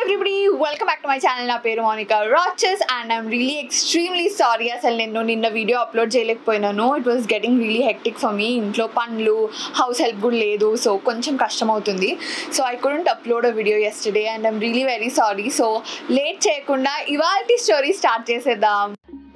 everybody welcome back to my channel నా పేరు మోనికా రాచెస్ and I'm really extremely sorry అసలు నేను నిన్న వీడియో అప్లోడ్ చేయలేకపోయినాను it was getting really hectic for me ఇంట్లో పనులు హౌస్ హెల్ప్ కూడా లేదు సో కొంచెం కష్టం అవుతుంది so I couldn't upload a video yesterday and I'm really very sorry so late చేయకుండా ఇవాళ స్టోరీ స్టార్ట్ చేసేద్దాం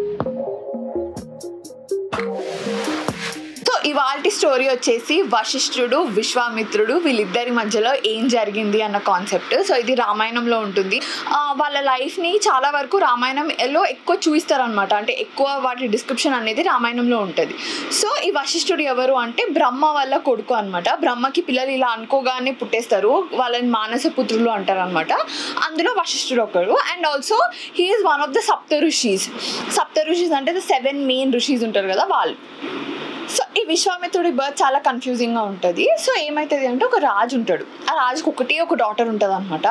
సో ఇవాళ స్టోరీ వచ్చేసి వశిష్ఠుడు విశ్వామిత్రుడు వీళ్ళిద్దరి మధ్యలో ఏం జరిగింది అన్న కాన్సెప్ట్ సో ఇది రామాయణంలో ఉంటుంది ఆ, వాళ్ళ లైఫ్ని చాలా వరకు రామాయణంలో ఎక్కువ చూపిస్తారనమాట అంటే ఎక్కువ వాటి డిస్క్రిప్షన్ అనేది రామాయణంలో ఉంటుంది సో ఈ వశిష్ఠుడు ఎవరు అంటే బ్రహ్మ వాళ్ళ కొడుకు అనమాట బ్రహ్మకి పిల్లలు ఇలా అనుకోగానే పుట్టేస్తారు వాళ్ళని మానస పుత్రులు అంటారు అనమాట అందులో వశిష్ఠుడు ఒకడు and also he's one of the Sapta rishis Sapta rishis అంటే ద సెవెన్ మెయిన్ ఋషీస్ ఉంటారు కదా వాళ్ళు సో ఈ విశ్వామిత్రుడి బర్త్ చాలా కన్ఫ్యూజింగ్గా ఉంటుంది సో ఏమవుతుంది అంటే ఒక రాజు ఉంటాడు ఆ రాజుకి ఒకటి ఒక డాటర్ ఉంటుంది అనమాట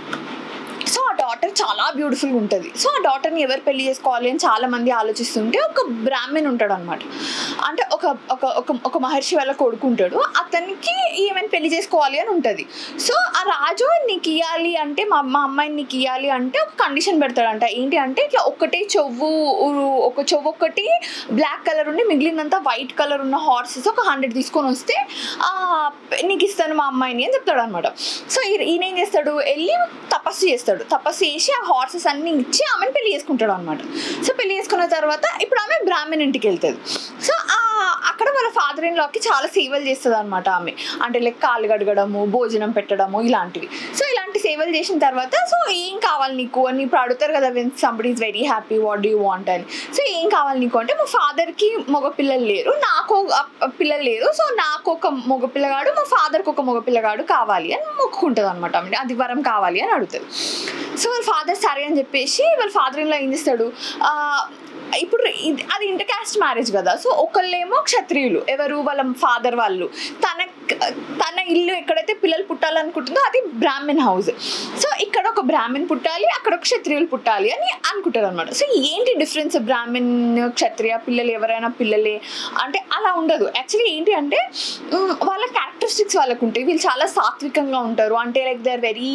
సో ఆ డాటర్ చాలా బ్యూటిఫుల్గా ఉంటుంది సో ఆ డాటర్ని ఎవరు పెళ్లి చేసుకోవాలి అని చాలా మంది ఆలోచిస్తుంటే ఒక బ్రాహ్మణ్ ఉంటాడు అనమాట అంటే ఒక ఒక ఒక ఒక మహర్షి వాళ్ళ కొడుకుంటాడు అతనికి ఈమెను పెళ్లి చేసుకోవాలి అని ఉంటుంది సో ఆ రాజు నీకు ఇవ్వాలి అంటే మా మా అమ్మాయిని నీకు ఇవ్వాలి అంటే ఒక కండిషన్ పెడతాడంట ఏంటి అంటే ఇట్లా ఒకటే చెవు ఉ- ఒక చెవు ఒకటి బ్లాక్ కలర్ ఉండి మిగిలినంత వైట్ కలర్ ఉన్న హార్సెస్ ఒక హండ్రెడ్ తీసుకొని వస్తే ఆ, నీకు ఇస్తాను మా అమ్మాయిని అని చెప్తాడు అనమాట సో ఈ- ఈయన ఏం చేస్తాడు వెళ్ళి తపస్సు చేస్తాడు తపస్సు చేసి ఆ హార్సెస్ అన్ని ఇచ్చి ఆమెను పెళ్లి చేసుకుంటాడు అనమాట సో పెళ్లి చేసుకున్న తర్వాత ఇప్పుడు ఆమె బ్రాహ్మణ్ ఇంటికి వెళ్తుంది సో ఆ అక్కడ వాళ్ళ ఫాదర్ ఇన్ లాకి చాలా సేవలు చేస్తుంది అనమాట ఆమె అంటే లైక్ కాలు గడగడము భోజనం పెట్టడము ఇలాంటివి సో ఇలాంటి సేవలు చేసిన తర్వాత సో ఏం కావాలి నీకు అని ఇప్పుడు అడుగుతారు కదా when somebody is very happy what do want అని సో ఏం కావాలి నీకు అంటే మా ఫాదర్కి మగ పిల్లలు లేరు నాకు ఒక పిల్లలు లేరు సో నాకు ఒక మగ పిల్లగాడు మా ఫాదర్కి ఒక మగ పిల్లగాడు కావాలి అని మొక్కుకుంటుంది అనమాట ఆమె అది వరం కావాలి అని అడుగుతుంది సో వాళ్ళ ఫాదర్ సరే అని చెప్పేసి వాళ్ళ ఫాదర్ ఇలా ఏం చేస్తాడు ఆ, ఇప్పుడు ఇది- అది ఇంటర్ క్యాస్ట్ మ్యారేజ్ కదా సో ఒకళ్ళేమో క్షత్రియులు ఎవరు వాళ్ళ ఫాదర్ వాళ్ళు తన తన ఇల్లు ఎక్కడైతే పిల్లలు పుట్టాలనుకుంటుందో అది బ్రాహ్మణ్ హౌస్ సో ఇక్కడ ఒక బ్రాహ్మణ్ పుట్టాలి అక్కడ ఒక క్షత్రియులు పుట్టాలి అని అనుకుంటారు అనమాట సో ఏంటి డిఫరెన్స్ బ్రాహ్మణ్ క్షత్రియ పిల్లలు ఎవరైనా పిల్లలే అంటే అలా ఉండదు యాక్చువల్లీ ఏంటి అంటే ఉమ్, వాళ్ళ క్యారెక్టరిస్టిక్స్ వాళ్ళకు ఉంటాయి వీళ్ళు చాలా సాత్వికంగా ఉంటారు అంటే like they are very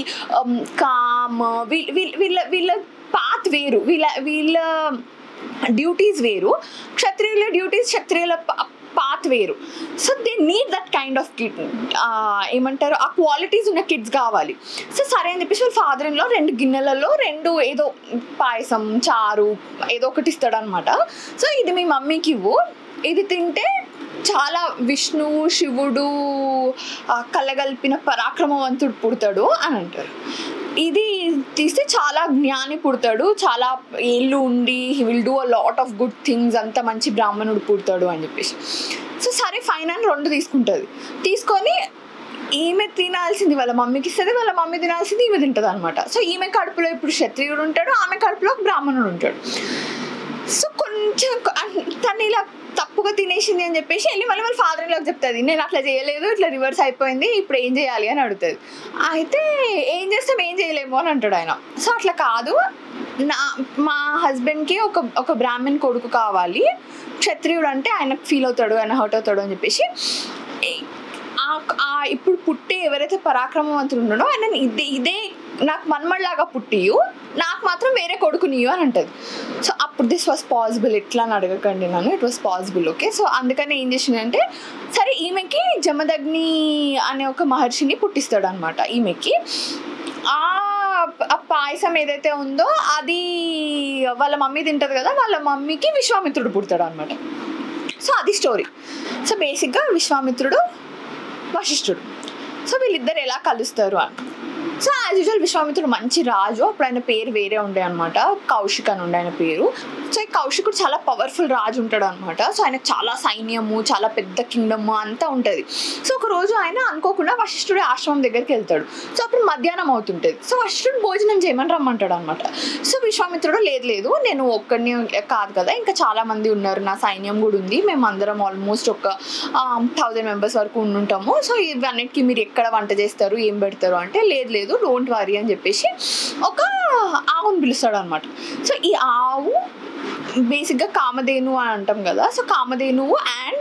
calm వీళ్ళ వీళ్ళ వీళ్ళ పాత్ వేరు వీళ్ళ వీళ్ళ డ్యూటీస్ వేరు క్షత్రియుల డ్యూటీస్ క్షత్రియుల పాత్ వేరు so they need that kind of kid ఏమంటారు ఆ క్వాలిటీస్ ఉన్న కిడ్స్ కావాలి సో సరే అని చెప్పేసి వాళ్ళ ఫాదర్ ఇన్లో రెండు గిన్నెలలో రెండు ఏదో పాయసం చారు ఏదో ఒకటి ఇస్తాడు అనమాట సో ఇది మీ మమ్మీకి ఇవ్వు ఇది తింటే చాలా విష్ణువు శివుడు ఆ, కలగలిపిన పరాక్రమవంతుడు పుడతాడు అని అంటారు ఇది తీస్తే చాలా జ్ఞాని పుడతాడు చాలా ఏళ్ళు ఉండి he will do a lot of good things అంత మంచి బ్రాహ్మణుడు పుడతాడు అని చెప్పేసి సో సరే ఫైన్ అని రెండు తీసుకుంటుంది తీసుకొని ఈమె తినాల్సింది వాళ్ళ మమ్మీకి ఇస్తుంది వాళ్ళ మమ్మీ తినాల్సింది ఈమె తింటుంది అనమాట సో ఈమె కడుపులో ఇప్పుడు క్షత్రియుడు ఉంటాడు ఆమె కడుపులో ఒక బ్రాహ్మణుడు ఉంటాడు సో కొంచెం కొ- అన్- తను ఇలా తప్పుగా తినేసింది అని చెప్పేసి వెళ్ళి మళ్ళీ వాళ్ళ ఫాదర్ ఇన్లోకి చెప్తుంది నేను అట్లా చేయలేదు ఇట్లా రివర్స్ అయిపోయింది ఇప్పుడు ఏం చేయాలి అని అడుగుతుంది అయితే ఏం చేస్తాం ఏం చేయలేము అని అంటాడు ఆయన సో అట్లా కాదు నా మా హస్బెండ్కి ఒక ఒక బ్రాహ్మణ్ కొడుకు కావాలి క్షత్రియుడు అంటే ఆయనకు ఫీల్ అవుతాడు ఆయన హర్ట్ అవుతాడు అని చెప్పేసి ఏ- ఆ- ఆ ఇప్పుడు పుట్టే ఎవరైతే పరాక్రమవంతులు ఉన్నాడో ఆయన ఇదే ఇదే నాకు మన్మడిలాగా పుట్టియు నాకు మాత్రం వేరే కొడుకునియు అని అంటది సో అప్పుడు దిస్ వాస్ పాసిబుల్ ఎట్లా అని అడగకండి నన్ను it was possible okay so అందుకని ఏం చేసిందంటే సరే ఈమెకి జమదగ్ని అనే ఒక మహర్షిని పుట్టిస్తాడు అనమాట ఈమెకి ఆ ఆ పాయసం ఏదైతే ఉందో అది వాళ్ళ మమ్మీ తింటది కదా వాళ్ళ మమ్మీకి విశ్వామిత్రుడు పుడతాడు అనమాట సో అది స్టోరీ సో బేసిక్గా విశ్వామిత్రుడు వశిష్ఠుడు సో వీళ్ళిద్దరు ఎలా కలుస్తారు అని సో యాజ్ యూజువల్ విశ్వామిత్రుడు మంచి రాజు అప్పుడు ఆయన పేరు వేరే ఉండే అనమాట కౌశిక్ అని ఉండే ఆయన పేరు సో ఈ కౌశికుడు చాలా పవర్ఫుల్ రాజు ఉంటాడు అనమాట సో ఆయనకు చాలా సైన్యము చాలా పెద్ద కింగ్డమ్ అంతా ఉంటుంది సో ఒక రోజు ఆయన అనుకోకుండా వశిష్ఠుడి ఆశ్రమం దగ్గరికి వెళ్తాడు సో అప్పుడు మధ్యాహ్నం అవుతుంటుంది సో వశిష్ఠుడు భోజనం చేయమని రమ్మంటాడు అనమాట సో విశ్వామిత్రుడు లేదు లేదు నేను ఒక్కడిని కాదు కదా ఇంకా చాలా మంది ఉన్నారు నా సైన్యం కూడా ఉంది మేము అందరం ఆల్మోస్ట్ ఒక థౌజండ్ మెంబర్స్ వరకు ఉండుంటాము సో ఇవన్నిటికీ మీరు ఎక్కడ వంట చేస్తారు ఏం పెడతారు అంటే లేదు లేదు డోంట్ వరీ అని చెప్పేసి ఒక ఆవును పిలుస్తాడు అనమాట సో ఈ ఆవు బేసిక్గా కామధేను అని అంటాం కదా సో కామధేనువు అండ్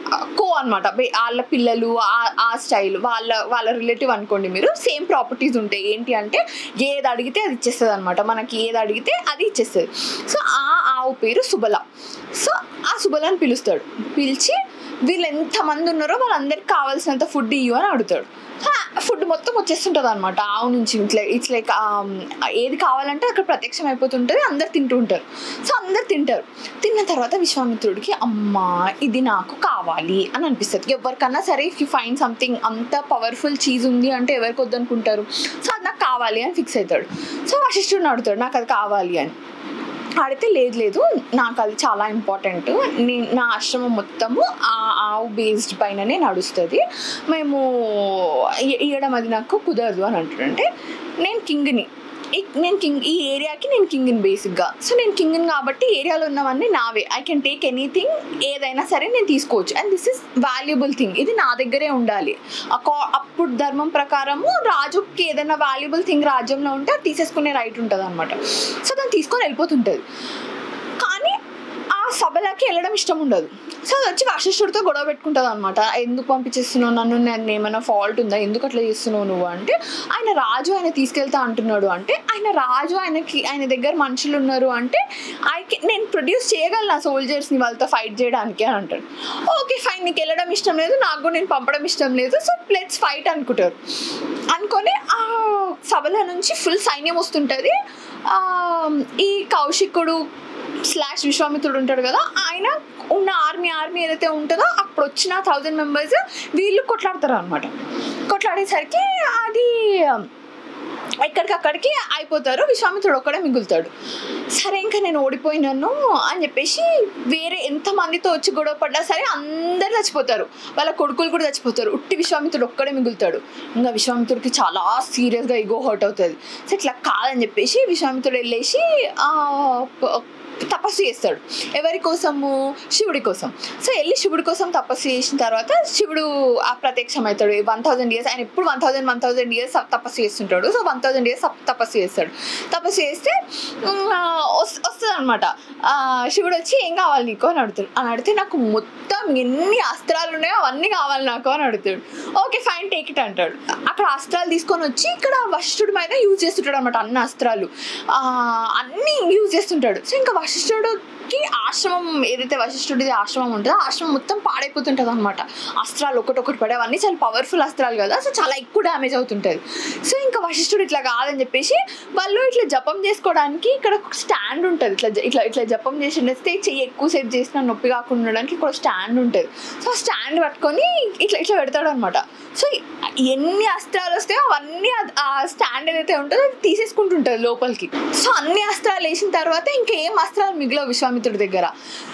కో అనమాట వాళ్ళ పిల్లలు ఆ- ఆ స్టైల్ వాళ్ళ వాళ్ళ రిలేటివ్ అనుకోండి మీరు సేమ్ ప్రాపర్టీస్ ఉంటాయి ఏంటి అంటే ఏది అడిగితే అది ఇచ్చేస్తుంది అనమాట మనకి ఏది అడిగితే అది ఇచ్చేస్తుంది సో ఆ ఆవు పేరు సుబల సో ఆ సుబలని పిలుస్తాడు పిలిచి వీళ్ళు ఎంతమంది ఉన్నారో వాళ్ళందరికి కావాల్సినంత ఫుడ్ ఇయ్యు అని అడుగుతాడు ఫుడ్ మొత్తం వచ్చేస్తుంటుంది అనమాట ఆవు నుంచి ఇట్లా ఇట్స్ లైక్ ఏది కావాలంటే అక్కడ ప్రత్యక్షం అయిపోతుంటుంది అందరు తింటూ ఉంటారు సో అందరు తింటారు తిన్న తర్వాత విశ్వామిత్రుడికి అమ్మా ఇది నాకు కావాలి అని అనిపిస్తుంది ఎవరికన్నా సరే ఇఫ్ యూ ఫైండ్ సంథింగ్ అంత పవర్ఫుల్ చీజ్ ఉంది అంటే ఎవరికి వద్దనుకుంటారు సో అది నాకు కావాలి అని ఫిక్స్ అవుతాడు సో వశిష్ఠుడిని అడుగుతాడు నాకు అది కావాలి అని అడిగితే లేదు లేదు నాకు అది చాలా ఇంపార్టెంట్ నేను నా ఆశ్రమం మొత్తము ఆ ఆవు బేస్డ్ పైననే నడుస్తుంది మేము ఇ- ఇయ్యడం అది నాకు కుదరదు అని అంటాడంటే నేను కింగ్ని ఈ- నేను కింగ్ ఈ ఏరియాకి నేను కింగ్ని బేసిక్గా సో నేను కింగ్ని కాబట్టి ఏరియాలో ఉన్నవన్నీ నావే ఐ కెన్ టేక్ ఎనీథింగ్ ఏదైనా సరే నేను తీసుకోవచ్చు and this is valuable thing ఇది నా దగ్గరే ఉండాలి అకా- అప్పుడు ధర్మం ప్రకారము రాజుకి ఏదైనా వాల్యుబుల్ థింగ్ రాజ్యంలో ఉంటే అది తీసేసుకునే రైట్ ఉంటుంది అనమాట సో దాన్ని తీసుకొని వెళ్ళిపోతుంటుంది కానీ ఆ సభలకి వెళ్ళడం ఇష్టం ఉండదు సో అది వచ్చి వశిష్ఠుడితో గొడవ పెట్టుకుంటుంది అనమాట ఎందుకు పంపించేస్తున్నావు నన్ను నేను ఏమైనా ఫాల్ట్ ఉందా ఎందుకు అట్లా చేస్తున్నావు నువ్వు అంటే ఆయన రాజు ఆయన తీసుకెళ్తా అంటున్నాడు అంటే ఆయన రాజు ఆయనకి ఆయన దగ్గర మనుషులు ఉన్నారు అంటే ఐ నేను ప్రొడ్యూస్ చేయగలను ఆ సోల్జర్స్ని వాళ్ళతో ఫైట్ చేయడానికి అని అంటాడు ఓకే ఫైన్ నీకు వెళ్ళడం ఇష్టం లేదు నాకు కూడా నేను పంపడం ఇష్టం లేదు సో లెట్స్ ఫైట్ అనుకుంటారు అనుకొని ఆ సభల నుంచి ఫుల్ సైన్యం వస్తుంటుంది ఆ, ఈ కౌశికుడు స్లాష్ విశ్వామిత్రుడు ఉంటాడు కదా ఆయన ఉన్న ఆర్మీ ఆర్మీ ఏదైతే ఉంటుందో అప్పుడు వచ్చిన థౌజండ్ మెంబర్స్ వీళ్ళు కొట్లాడతారు అనమాట కొట్లాడేసరికి అది ఎక్కడికక్కడికి అయిపోతారు విశ్వామిత్రుడు ఒక్కడే మిగులుతాడు సరే ఇంకా నేను ఓడిపోయినాను అని చెప్పేసి వేరే ఎంతమందితో వచ్చి గొడవ పడ్డా సరే అందరు చచ్చిపోతారు వాళ్ళ కొడుకులు కూడా చచ్చిపోతారు ఉట్టి విశ్వామిత్రుడు ఒక్కడే మిగులుతాడు ఇంకా విశ్వామిత్రుడికి చాలా సీరియస్గా ఇగో హర్ట్ అవుతుంది సో ఇట్లా కాదని చెప్పేసి విశ్వామిత్రుడు వెళ్ళేసి ఆ, ప- తపస్సు చేస్తాడు ఎవరి కోసము శివుడి కోసం సో వెళ్ళి శివుడి కోసం తపస్సు చేసిన తర్వాత శివుడు ఆ ప్రత్యక్షం అవుతాడు వన్ థౌజండ్ ఇయర్స్ ఆయన ఎప్పుడు one thousand one thousand years తపస్సు చేస్తుంటాడు సో వన్ థౌజండ్ ఇయర్స్ తపస్సు చేస్తాడు తపస్సు చేస్తే వస్తుంది అనమాట శివుడు వచ్చి ఏం కావాలి నీకు అని అడుగుతాడు అని అడిగితే నాకు మొత్తం ఎన్ని అస్త్రాలు ఉన్నాయో అవన్నీ కావాలి నాకు అని అడుగుతాడు ఓకే ఫైన్ టేక్ ఇట్ అంటాడు అక్కడ అస్త్రాలు తీసుకొని వచ్చి ఇక్కడ వశిష్ఠుడి మీద యూజ్ చేస్తుంటాడు అనమాట అన్ని అస్త్రాలు ఆ, అన్నీ యూజ్ చేస్తుంటాడు సో ఇంకా వశిష్ఠుడికి ఆశ్రమం ఏదైతే వశిష్ఠుడిది ఆశ్రమం ఉంటుందో ఆ ఆశ్రమం మొత్తం పాడైపోతుంటుంది అనమాట అస్త్రాలు ఒకటొకటి పడే అవన్నీ చాలా పవర్ఫుల్ అస్త్రాలు కదా సో చాలా ఎక్కువ డ్యామేజ్ అవుతుంటుంది సో ఇంకా వశిష్ఠుడు ఇట్లా కాదని చెప్పేసి వాళ్ళు ఇట్లా జపం చేసుకోవడానికి ఇక్కడ ఒక స్టాండ్ ఉంటుంది ఇట్లా జ- ఇట్లా ఇట్లా జపం చేసి ఉండేస్తే చెయ్యి ఎక్కువసేపు చేసిన నొప్పి కాకుండా ఉండడానికి ఇక్కడ స్టాండ్ ఉంటుంది సో ఆ స్టాండ్ పట్టుకొని ఇట్లా ఇట్లా పెడతాడు అనమాట సో ఎన్ని అస్త్రాలు వస్తాయో అవన్నీ ఆ- ఆ స్టాండ్ ఏదైతే ఉంటుందో అది తీసేసుకుంటుంటుంది లోపలికి సో అన్ని అస్త్రాలు వేసిన తర్వాత ఇంకేం అస్త్రాలు మిగిలవు విశ్వామిత్రుడి దగ్గర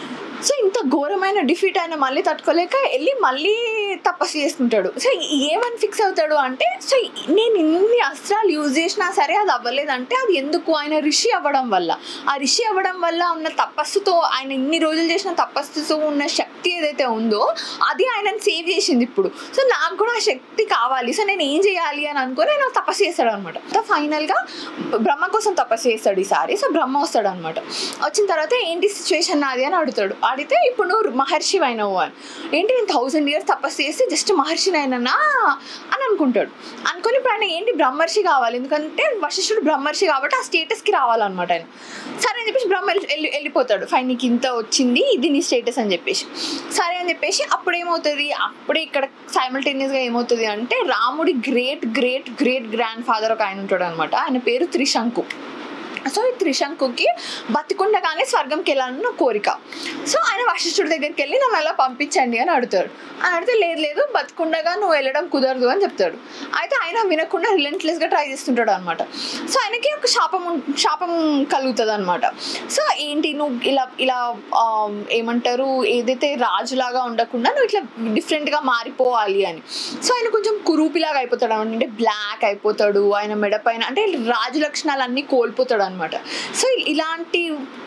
సో ఇంత ఘోరమైన డిఫీట్ ఆయన మళ్ళీ తట్టుకోలేక వెళ్ళి మళ్ళీ తపస్సు చేసుకుంటాడు సో ఏమని ఫిక్స్ అవుతాడు అంటే సో నేను ఇన్ని అస్త్రాలు యూజ్ చేసినా సరే అది అవ్వలేదంటే అది ఎందుకు ఆయన ఋషి అవ్వడం వల్ల ఆ ఋషి అవ్వడం వల్ల ఉన్న తపస్సుతో ఆయన ఇన్ని రోజులు చేసిన తపస్సుతో ఉన్న శక్తి ఏదైతే ఉందో అది ఆయనను సేవ్ చేసింది ఇప్పుడు సో నాకు కూడా ఆ శక్తి కావాలి సో నేను ఏం చేయాలి అని అనుకుని నేను తపస్సు చేస్తాడు అనమాట ఫైనల్గా బ్రహ్మ కోసం తపస్సు చేస్తాడు ఈసారి సో బ్రహ్మ వస్తాడు అనమాట వచ్చిన తర్వాత ఏంటి సిచ్యువేషన్ నాది అని అడుగుతాడు అడిగితే ఇప్పుడు నువ్వు మహర్షి అయినవు అని ఏంటి నేను థౌజండ్ ఇయర్స్ తపస్సు చేసి జస్ట్ మహర్షిని అయినా అని అనుకుంటాడు అనుకొని ఇప్పుడు ఆయన ఏంటి బ్రహ్మర్షి కావాలి ఎందుకంటే వశిష్ఠుడు బ్రహ్మర్షి కాబట్టి ఆ స్టేటస్కి రావాలన్నమాట ఆయన సరే అని చెప్పేసి బ్రహ్మ వెళ్ళి- వెళ్ళి వెళ్ళిపోతాడు ఫైన్ నీకు ఇంత వచ్చింది ఇది నీ స్టేటస్ అని చెప్పేసి సరే అని చెప్పేసి అప్పుడు ఏమవుతుంది అప్పుడే ఇక్కడ సైమల్టేనియస్గా ఏమవుతుంది అంటే రాముడి great great great grandfather ఒక ఆయన ఉంటాడు అనమాట ఆయన పేరు త్రిశంకు సో ఈ త్రిశంకుకి బతికుండగానే స్వర్గంకి వెళ్ళాలని నా కోరిక సో ఆయన వశిష్ఠుడి దగ్గరికి వెళ్ళి నన్ను అలా పంపించండి అని అడుగుతాడు అని అడిగితే లేదు లేదు బతికుండగా నువ్వు వెళ్ళడం కుదరదు అని చెప్తాడు అయితే ఆయన వినకుండా రిలెంట్లెస్గా ట్రై చేస్తుంటాడు అనమాట సో ఆయనకి ఒక శాపం ఉం- శాపం కలుగుతుంది అనమాట సో ఏంటి నువ్వు ఇలా ఇలా ఆ, ఏమంటారు ఏదైతే రాజులాగా ఉండకుండా నువ్వు ఇట్లా డిఫరెంట్గా మారిపోవాలి అని సో ఆయన కొంచెం కురూపిలాగా అయిపోతాడు అనమాట అంటే బ్లాక్ అయిపోతాడు ఆయన మెడ పైన అంటే రాజు లక్షణాలు అన్నీ కోల్పోతాడు అనమాట సో ఇలాంటి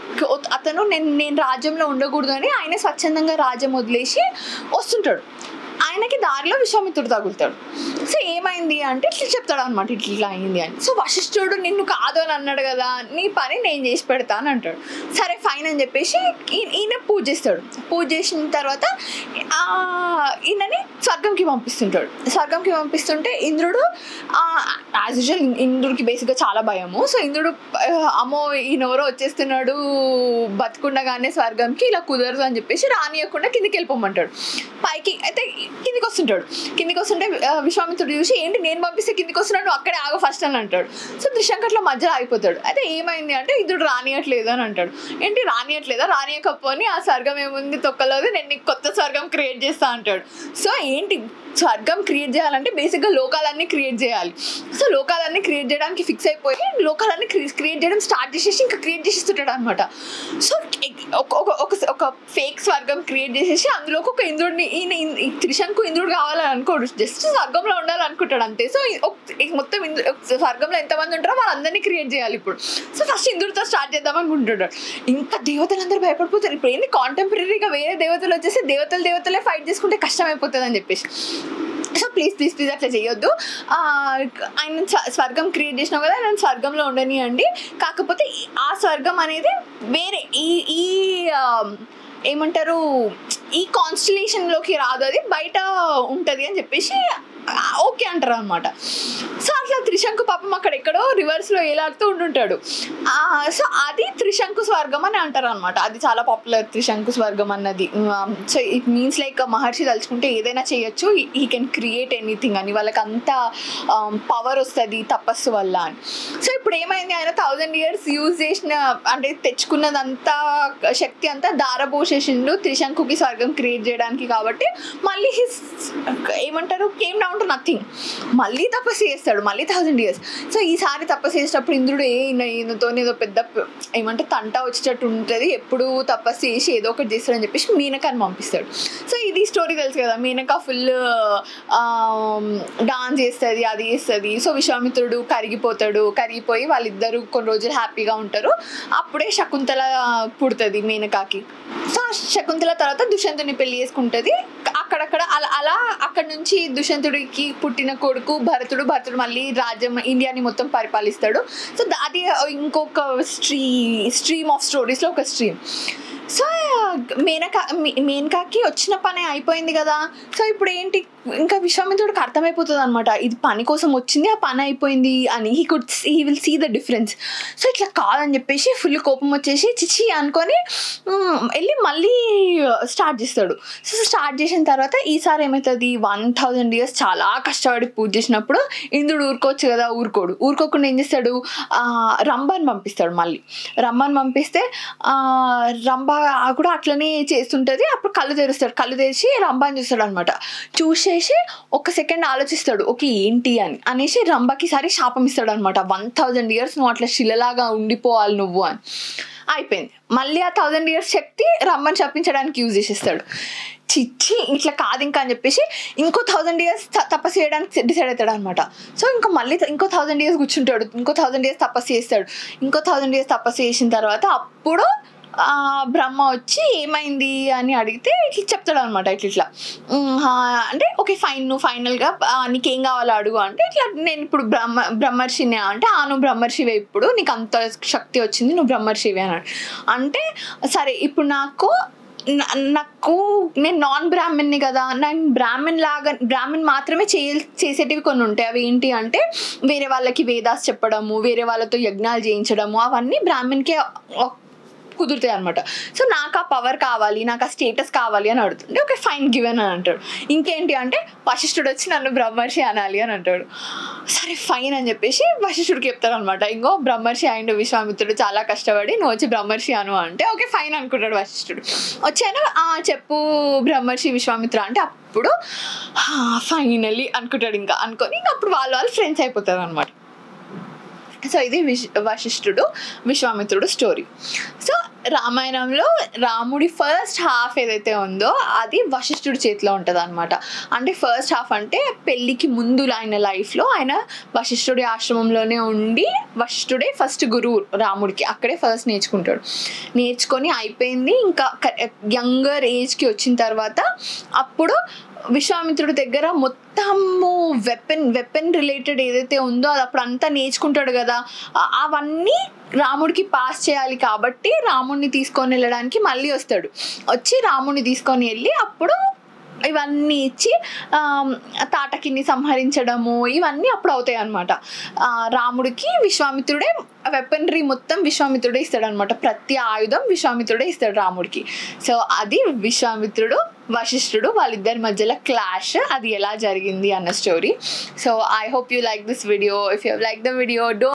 అతను నేను నేను రాజ్యంలో ఉండకూడదు అని ఆయన స్వచ్ఛందంగా రాజ్యం వదిలేసి వస్తుంటాడు ఆయనకి దారిలో విశ్వామిత్రుడు తగులుతాడు సో ఏం ఏమైంది అంటే ఇట్లా చెప్తాడు అనమాట ఇట్లా ఇట్లా అయింది అని సో వశిష్ఠుడు నిన్ను కాదు అని అన్నాడు కదా నీ పని నేను చేసి పెడతా అని అంటాడు సరే ఫైన్ అని చెప్పేసి ఈ- ఈయన పూజ చేస్తాడు పూజ చేసిన తర్వాత ఆ, ఈయనని స్వర్గంకి పంపిస్తుంటాడు స్వర్గంకి పంపిస్తుంటే ఇంద్రుడు యాజ్ యూజువల్ ఇంద్రుడికి బేసిక్గా చాలా భయము సో ఇంద్రుడు ఆ, అమ్మో ఈయన ఎవరో వచ్చేస్తున్నాడు బతుకుండగానే స్వర్గంకి ఇలా కుదరదు అని చెప్పేసి రానియకుండా కిందికి వెళ్ళిపోమంటాడు పైకి అయితే కిందికి వస్తుంటాడు కిందికి వస్తుంటే ఆ, విశ్వామిత్రుడు చూసి ఏంటి నేను పంపిస్తే కిందికి వస్తున్నాడు నువ్వు అక్కడే ఆగ ఫస్ట్ అని అంటాడు సో త్రిశంకట్లో మధ్యలో ఆగిపోతాడు అయితే ఏమైంది అంటే ఇంద్రుడు రానియట్లేదు అని అంటాడు ఏంటి రానియట్లేదా రానియకపోని ఆ స్వర్గం ఏముంది తొక్కలేదు నేను నీకు కొత్త స్వర్గం క్రియేట్ చేస్తా అంటాడు సో ఏంటి స్వర్గం క్రియేట్ చేయాలంటే బేసిక్గా లోకాలన్నీ క్రియేట్ చేయాలి సో లోకాలన్నీ క్రియేట్ చేయడానికి ఫిక్స్ అయిపోయి లోకాలన్నీ క్రియేట్ చేయడం స్టార్ట్ చేసేసి ఇంకా క్రియేట్ చేసేస్తుంటాడు అనమాట సో ఒక ఒక- ఒక ఒక ఫేక్ స్వర్గం క్రియేట్ చేసేసి అందులోకి ఒక ఇంద్రుడిని ఈయన ఇన్- ఈ త్రిశంకు ఇంద్రుడు కావాలని అనుకోడు జస్ట్ స్వర్గంలో ఉండాలనుకుంటాడు అంతే సో ఈ ఒక- ఈ మొత్తం ఇంద్రు ఒక స్వర్గంలో ఎంతమంది ఉంటారో వాళ్ళందరినీ క్రియేట్ చేయాలి ఇప్పుడు సో ఫస్ట్ ఇంద్రుడితో స్టార్ట్ చేద్దాం అనుకుంటున్నాడు ఇంకా దేవతలందరూ భయపడిపోతారు ఇప్పుడు ఏంటి కాంటెంపరీగా వేరే దేవతలు వచ్చేసి దేవతలు దేవతలే ఫైట్ చేసుకుంటే కష్టం అయిపోతుంది అని చెప్పేసి సో ప్లీజ్ ప్లీజ్ ప్లీజ్ అట్లా చేయొద్దు ఆ, ఆయన స్వ- స్వర్గం క్రియేట్ చేసినావు కదా ఆయన స్వర్గంలో ఉండనియండి కాకపోతే ఈ- ఆ స్వర్గం అనేది వేరే ఈ ఈ ఆ, ఏమంటారు ఈ కాన్స్టలేషన్లోకి రాదు అది బయట ఉంటుంది అని చెప్పేసి ఆ, ఓకే అంటారు అనమాట సో అట్లా త్రిశంకు పాపం అక్కడ ఎక్కడో రివర్స్లో ఏలాడుతూ ఉంటుంటాడు ఆ, సో అది త్రిశంకు స్వర్గం అని అంటారు అనమాట అది చాలా పాపులర్ త్రిశంకు స్వర్గం అన్నది సో ఇట్ మీన్స్ లైక్ మహర్షి తలుచుకుంటే ఏదైనా చేయొచ్చు ఈ కెన్ క్రియేట్ ఎనీథింగ్ అని వాళ్ళకి అంత పవర్ వస్తుంది తపస్సు వల్ల అని సో ఇప్పుడు ఏమైంది ఆయన థౌజండ్ ఇయర్స్ యూజ్ చేసిన అంటే తెచ్చుకున్నదంతా శక్తి అంతా దారపోసేసిండు త్రిశంకుకి స్వర్గం క్రియేట్ చేయడానికి కాబట్టి మళ్ళీ హిస్ ఏమంటారు కేమ్ డౌన్ టు నథింగ్ మళ్ళీ తపస్సు చేస్తాడు మళ్ళీ థౌజండ్ ఇయర్స్ సో ఈసారి తపస్సు చేసేటప్పుడు ఇంద్రుడు ఏ ఈయనతో ఏదో పెద్ద ప- ఏమంటే తంట వచ్చేటట్టు ఉంటుంది ఎప్పుడు తపస్సు చేసి ఏదో ఒకటి చేస్తాడని చెప్పేసి మీనకాని పంపిస్తాడు సో ఇది స్టోరీ తెలుసు కదా మీనక ఫుల్ డాన్స్ చేస్తుంది అది చేస్తుంది సో విశ్వామిత్రుడు కరిగిపోతాడు కరిగిపోయి వాళ్ళిద్దరూ కొన్ని రోజులు హ్యాపీగా ఉంటారు అప్పుడే శకుంతల పుడుతుంది మేనకాకి సో ఆ శకుంతల తర్వాత దుష్యంతుని పెళ్లి చేసుకుంటుంది అక్కడక్కడ అలా అలా అక్కడ నుంచి దుష్యంతుడికి పుట్టిన కొడుకు భరతుడు భరతుడు మళ్ళీ రాజ్యం ఇండియాని మొత్తం పరిపాలిస్తాడు సో ద- అది ఇంకొక స్ట్రీ స్ట్రీమ్ ఆఫ్ స్టోరీస్లో ఒక స్ట్రీమ్ సో మేనకా మే- మేనకాకి వచ్చిన పని అయిపోయింది కదా సో ఇప్పుడు ఏంటి ఇంకా విశ్వామిత్రుడికి అర్థమైపోతుంది అనమాట ఇది పని కోసం వచ్చింది ఆ పని అయిపోయింది అని he could he will see the difference so ఇట్లా కాదని చెప్పేసి ఫుల్ కోపం వచ్చేసి చిచి అనుకొని మ్, వెళ్ళి మళ్ళీ స్టార్ట్ చేస్తాడు సో స్టార్ట్ చేసిన తర్వాత ఈసారి ఏమవుతుంది వన్ థౌజండ్ ఇయర్స్ చాలా కష్టపడి పూజ చేసినప్పుడు ఇంద్రుడు ఊరుకోవచ్చు కదా ఊరుకోడు ఊరుకోకుండా ఏం చేస్తాడు ఆ, రంభని పంపిస్తాడు మళ్ళీ రంభని పంపిస్తే ఆ, రంభ కూడా అట్లనే చేస్తుంటుంది అప్పుడు కళ్ళు తెరుస్తాడు కళ్ళు తెరిచి రంభని చూస్తాడు అనమాట చూసేసి ఒక సెకండ్ ఆలోచిస్తాడు ఓకే ఏంటి అని అనేసి రంభకి సారి శాపం ఇస్తాడు అనమాట వన్ థౌజండ్ ఇయర్స్ నువ్వు అట్లా శిలలాగా ఉండిపోవాలి నువ్వు అని అయిపోయింది మళ్ళీ ఆ థౌజండ్ ఇయర్స్ శక్తి రమ్మని చెప్పించడానికి యూజ్ చేసేస్తాడు చిచ్చి ఇట్లా కాదు ఇంకా అని చెప్పేసి ఇంకో థౌజండ్ ఇయర్స్ తపస్సు చేయడానికి డిసైడ్ అవుతాడు అనమాట సో ఇంకా మళ్ళీ ఇంకో థౌజండ్ ఇయర్స్ కూర్చుంటాడు ఇంకో థౌజండ్ ఇయర్స్ తపస్సు చేస్తాడు ఇంకో థౌజండ్ ఇయర్స్ తపస్సు చేసిన తర్వాత అప్పుడు ఆ, బ్రహ్మ వచ్చి ఏమైంది అని అడిగితే ఇట్లా చెప్తాడు అనమాట ఇట్లా ఇట్లా "ఉమ్, హా, అంటే ఓకే ఫైన్ నువ్వు ఫైనల్గా నీకేం కావాలో అడుగు అంటే ఇట్లా నేను ఇప్పుడు బ్రహ్మ బ్రహ్మర్షిని అంటే ఆ నువ్వు బ్రహ్మర్షివే ఇప్పుడు నీకు అంత శక్తి వచ్చింది నువ్వు బ్రహ్మర్షివే అన్నాడు అంటే సరే ఇప్పుడు నాకు నా- నాకు నేను నాన్ బ్రాహ్మణ్ని కదా నేను బ్రాహ్మణ్ లాగా బ్రాహ్మణ్ మాత్రమే చేయ చేసేటివి కొన్ని ఉంటాయి అవి ఏంటి అంటే వేరే వాళ్ళకి వేదాస్ చెప్పడము వేరే వాళ్ళతో యజ్ఞాలు చేయించడము అవన్నీ బ్రాహ్మణ్కే ఒ- కుదురుతాయి అనమాట సో నాకు ఆ పవర్ కావాలి నాకు ఆ స్టేటస్ కావాలి అని అడుగుతుంటే ఓకే ఫైన్ గివెన్ అని అంటాడు ఇంకేంటి అంటే వశిష్ఠుడు వచ్చి నన్ను బ్రహ్మర్షి అనాలి అని అంటాడు సరే ఫైన్ అని చెప్పేసి వశిష్ఠుడికి చెప్తారు అనమాట ఇంకో బ్రహ్మర్షి అండ్ విశ్వామిత్రుడు చాలా కష్టపడి నువ్వు వచ్చి బ్రహ్మర్షి అను అంటే ఓకే ఫైన్ అనుకుంటాడు వశిష్ఠుడు వచ్చాను "ఆ, చెప్పు బ్రహ్మర్షి విశ్వామిత్ర అంటే అప్పుడు ఫైనలీ అనుకుంటాడు ఇంకా అనుకొని ఇంకా అప్పుడు వాళ్ళు వాళ్ళు ఫ్రెండ్స్ అయిపోతారు అనమాట సో ఇది విశ్ వశిష్ఠుడు విశ్వామిత్రుడు స్టోరీ సో రామాయణంలో రాముడి ఫస్ట్ హాఫ్ ఏదైతే ఉందో అది వశిష్ఠుడి చేతిలో ఉంటుంది అనమాట అంటే ఫస్ట్ హాఫ్ అంటే పెళ్ళికి ముందు ఆయన లైఫ్లో ఆయన వశిష్ఠుడి ఆశ్రమంలోనే ఉండి వశిష్ఠుడే ఫస్ట్ గురువు రాముడికి అక్కడే ఫస్ట్ నేర్చుకుంటాడు నేర్చుకొని అయిపోయింది ఇంకా యంగర్ ఏజ్కి వచ్చిన తర్వాత అప్పుడు విశ్వామిత్రుడి దగ్గర మొత్తము వెపన్ వెపన్ రిలేటెడ్ ఏదైతే ఉందో అది అప్పుడు అంతా నేర్చుకుంటాడు కదా ఆ- అవన్నీ రాముడికి పాస్ చేయాలి కాబట్టి రాముడిని తీసుకొని వెళ్ళడానికి మళ్ళీ వస్తాడు వచ్చి రాముడిని తీసుకొని వెళ్ళి అప్పుడు ఇవన్నీ ఇచ్చి ఆమ్, తాటకిని సంహరించడము ఇవన్నీ అప్పుడు అవుతాయి అనమాట రాముడికి విశ్వామిత్రుడే వెపనరీ మొత్తం విశ్వామిత్రుడే ఇస్తాడు అనమాట ప్రతి ఆయుధం విశ్వామిత్రుడే ఇస్తాడు రాముడికి సో అది విశ్వామిత్రుడు వశిష్ఠుడు వాళ్ళిద్దరి మధ్యలో క్లాష్ అది ఎలా జరిగింది అన్న story so I hope you like this video if you like the video do